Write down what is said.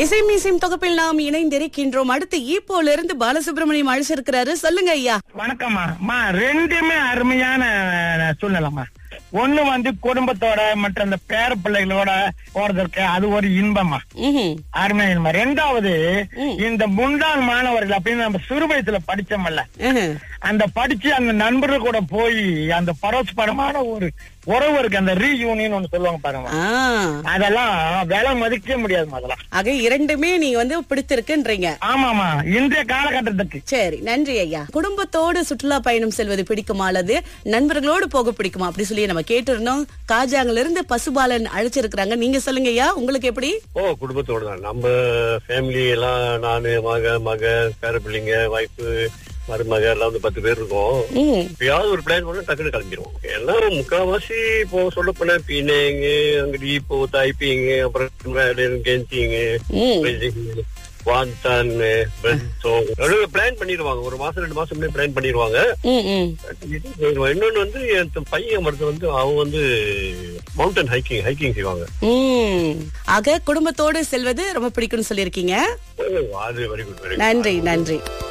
இசை மீசையும் தொகுப்பில் நாம் இணைந்திருக்கின்றோம் அடுத்து ஈப்போல இருந்து பாலசுப்ரமணியம் அழைச்சிருக்கிறாரு சொல்லுங்க ஐயா வணக்கம்மா அம்மா ரெண்டுமே அருமையான அஹ், சூழ்நிலைம்மா ஒண்ணு வந்து குடும்பத்தோட மற்ற அந்த பேர பிள்ளைகளோட போறதற்கு அது ஒரு இன்பம்மா ம்ஹும். அருமையான இன்பம் ரெண்டாவது இந்த முன்னாள் மாணவர்கள் அப்படின்னு நம்ம சிறு வயசுல படிச்சோம்ல ம்ஹும். அந்த படிச்சு அந்த நண்பர்கள் கூட போய் அந்த பரஸ்பரமான ஒரு உறவு இருக்கு அந்த ரீயூனியன் ஒண்ணு சொல்லுவாங்க பாருங்க ஆ. அதெல்லாம் விலை மதிக்க முடியாது அதெல்லாம் ஆக இரண்டுமே நீங்க வந்து பிடித்திருக்குன்றீங்க ஆமாமா இன்றைய காலகட்டத்துக்கு சரி நன்றி ஐயா குடும்பத்தோடு சுற்றுலா பயணம் செல்வது பிடிக்குமா அல்லது நண்பர்களோடு போக பிடிக்குமா அப்படி சொல்லி நம்ம கேட்டிருந்தோம் காஜாங்கல இருந்து பசுபாலன் அழைச்சிருக்கிறாங்க நீங்க சொல்லுங்க ஐயா உங்களுக்கு எப்படி ஓ குடும்பத்தோட தான் நம்ம ஃபேமிலி எல்லாம் நானு மக மக பேர பிள்ளைங்க வைஃபு மருமக எல்லாம் வந்து பத்து பேர் இருக்கோம் ம். எப்பயாவது ஒரு பிளான் பண்ணா டக்குனு கிளம்பிடுவோம் எல்லாம் முக்காவாசி இப்போ சொல்ல போனா பீனேங்க அங்கிட்டு இப்போ தைப்பிங்க அப்புறம் கெஞ்சிங்க ம். வான்தான் பிளான் பண்ணிடுவாங்க ஒரு மாசம் ரெண்டு மாசம் முன்னாடி பிளான் பண்ணிடுவாங்க ம், ம். இன்னொன்னு வந்து என் பையன் மருத்துவ வந்து அவன் வந்து மவுண்டன் ஹைக்கிங் ஹைக்கிங் செய்வாங்க ம். ஆக குடும்பத்தோடு செல்வது ரொம்ப பிடிக்கும்னு சொல்லியிருக்கீங்க அது வெரி குட் வெரி நன்றி நன்றி